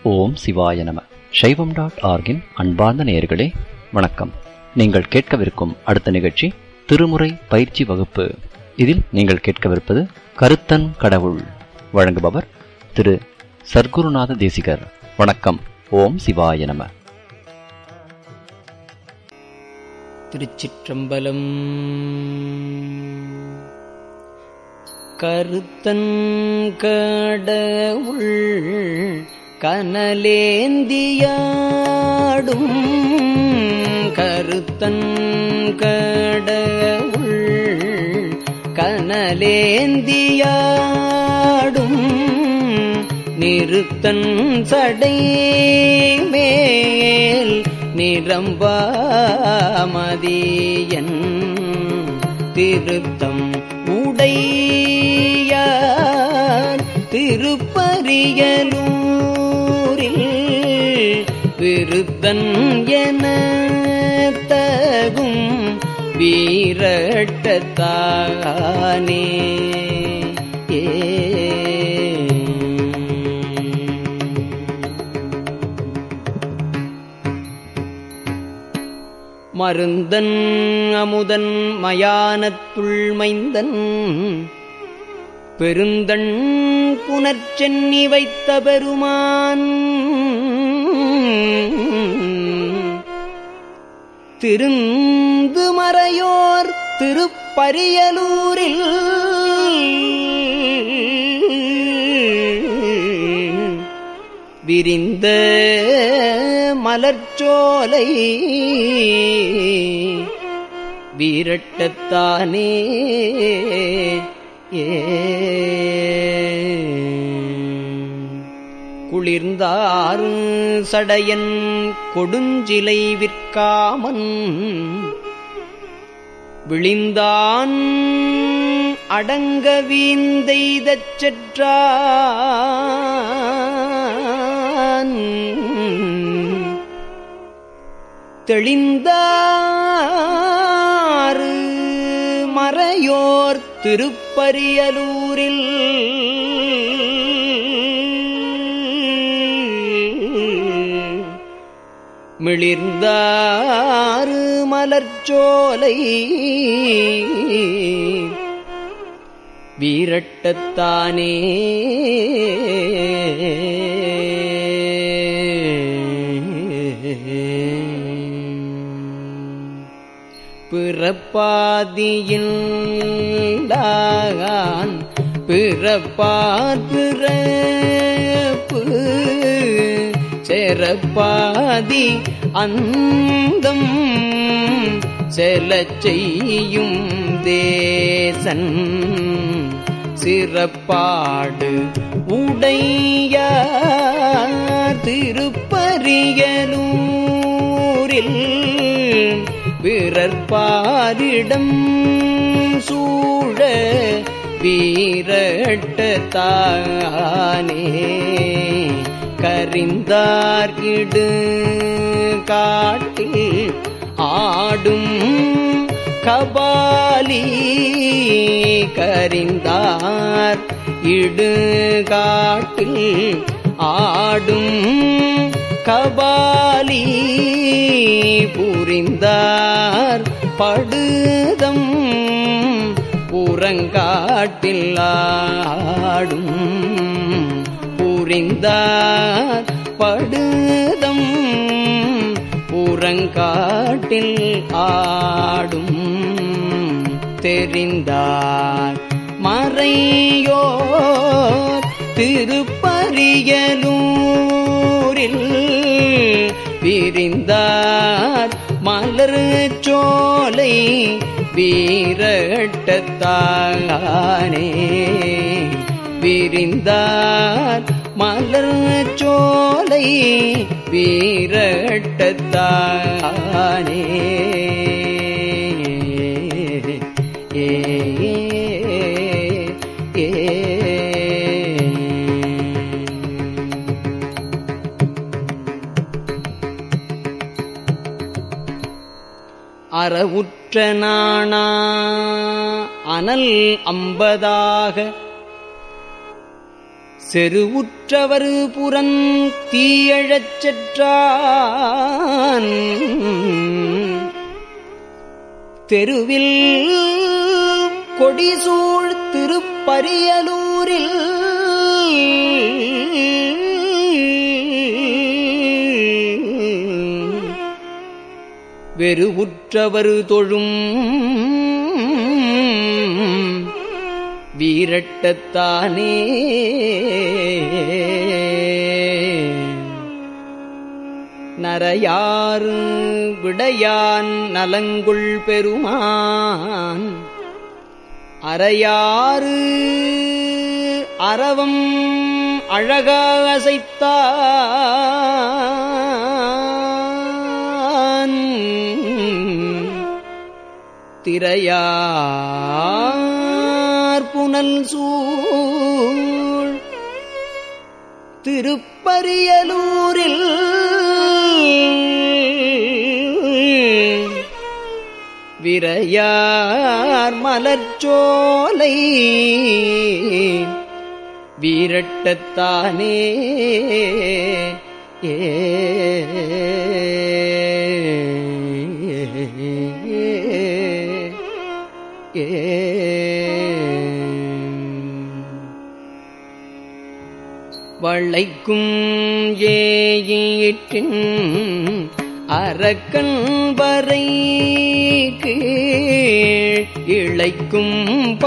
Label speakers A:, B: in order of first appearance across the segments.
A: ஓம் சிவாய நம சைவம் டாட் ஆர்கின் அன்பார்ந்த நேயர்களே வணக்கம் நீங்கள் கேட்கவிருக்கும் அடுத்த நிகழ்ச்சி திருமுறை பயிற்சி வகுப்பு இதில் நீங்கள் கேட்கவிருப்பது கருத்தன் கடவுள் வழங்குபவர் திரு சர்க்குருநாத தேசிகர் வணக்கம் ஓம் சிவாய நம
B: திருச்சிற்றம்பலம் கருத்தன் கடவுள் கனலேந்தியாடும் கருத்தன் கடவுள் கனலேந்தியாடும் நிறுத்தன் சடை மேல் நிரம்பாமதியன் திருத்தம் உடையார் திருப்பரியலூரில் விருத்தன் என தகும் வீரட்டத்தானே ஏ மருந்தன் அமுதன் மயானத்துள் மைந்தன் பெருந்தன் புனர்ச்சென்னி வைத்த பெருமான் திருந்து மறையோர் திருப்பரியலூரில் விரிந்த மலர்ச்சோலை வீரட்டத்தானே ஏ குளிர்ந்தாறு சடையன் கொடுஞ்சிலை விற்காமன் விழிந்தான் அடங்க வீந்தைதச் செற்றான் தெளிந்தாறு மறையோர் திருப்பரியலூரில் மிளிர்ந்தாறு மலர்ச்சோலை வீரட்டத்தானே பிறப்பாதியில் பிறப்பார் பிறப்பு செறப்பாதி அந்தம் செலச் செய்யும் தேசன் சிறப்பாடு உடைய திருப்பரியலூரில் பிறர்பாரிடம் சூழ வீரட்டத்தானே கரிந்தார் இடு காட்டில் ஆடும் கபாலி கரிந்தார் இடு காட்டில் ஆடும் கபாலி புரிந்தார் படுதம் புறங்காட்டில் ஆடும் புரிந்தார் படுதம் புறங்காட்டில் ஆடும் தெரிந்தார் மறையோர் திருப்பரியலூரில் விரிந்தார் மலர் சோலை வீரட்டத்தானே விரிந்தார் மலர் சோலை வீரட்டத்தானே ஏ ஏ அறவுற்ற நாணா அனல் அம்பதாக செருவுற்றவர் புறன் தீயழச் செற்றான் தெருவில் கொடிசூழ் திருப்பரியலூரில் வெறுவுற்றவர் தொழும் வீரட்டத்தானே நரையாறு விடையான் நலங்குள் பெருமான் அரையாறு அரவம் அழகா அசைத்தான் திரையார் புனல் சூழ் திருப்பரியலூரில் விரையார் மலர்ச்சோலை வீரட்டத்தானே ஏ வளைக்கும் ஏயிற்றின் அரக்கன் வரைக்கு இழைக்கும்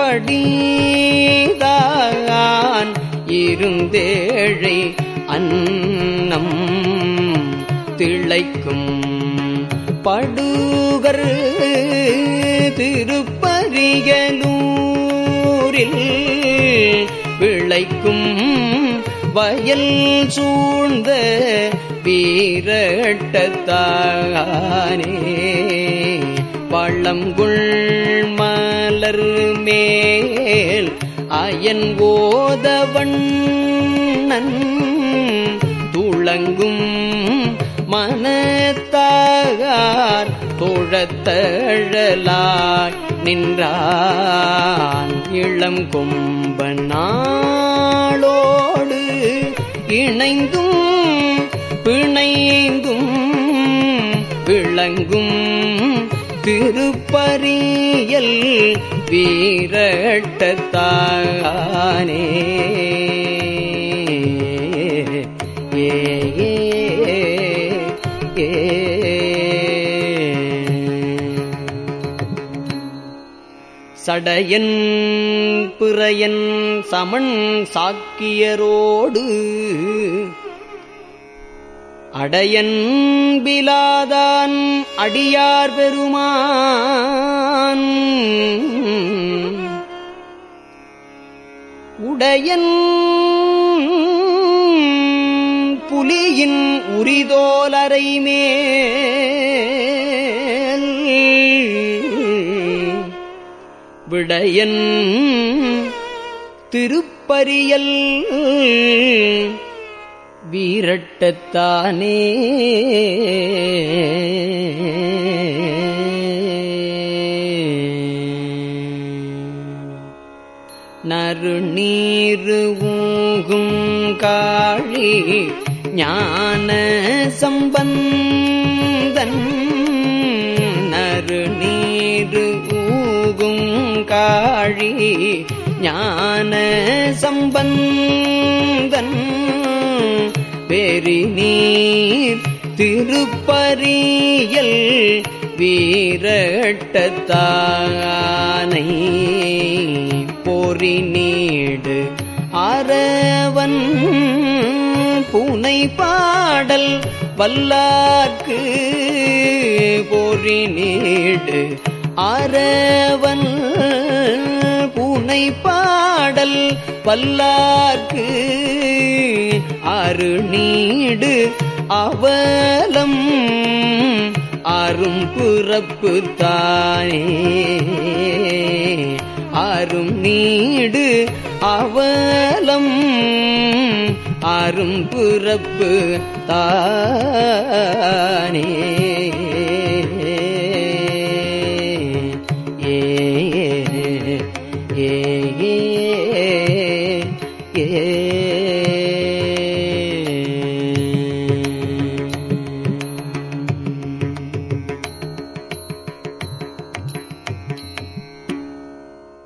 B: படிதான் இருந்தேழை அன்னம் திளைக்கும் படுகர் திருப்பரியலூரில் விளைக்கும் வயல் சூழ்ந்த வீரட்டத்தானே பள்ளங்குள் மலர் மேல் அயன் ஓதவண்ணன் துளங்கும் மனத்தாகார் தோழத்தழலாய் நின்றான் இளம் கொம்பனாளோடு இணைந்தும் பிணைந்தும் விளங்கும் திருப்பரியல் வீரட்டத்தானே ஏ ஏ சடையன் பிறையன் சமன் சாக்கியரோடு அடையன் பிலாதான் அடியார் பெருமான் உடையன் புலியின் உரிதோலரை மேல் விடையன் திருப்பரியல் வீரட்டத்தானே நறுநீரு ஊகும் காழி ஞான சம்பந்தன் நறுநீரு ஊகும் காழி ஞான சம்பந்தன் பெரிநீர் திருப்பரியல் வீரட்டத்தானை பொறி நீடு அரவன் புனை பாடல் வல்லார்க்கு பொறி நீடு அரவன் புனை பாடல் பல்லார்க்கு அருநீடு அவலம் அரும் பிறப்பு தானே அரும் நீடு அவலம் அரும் பிறப்பு தானே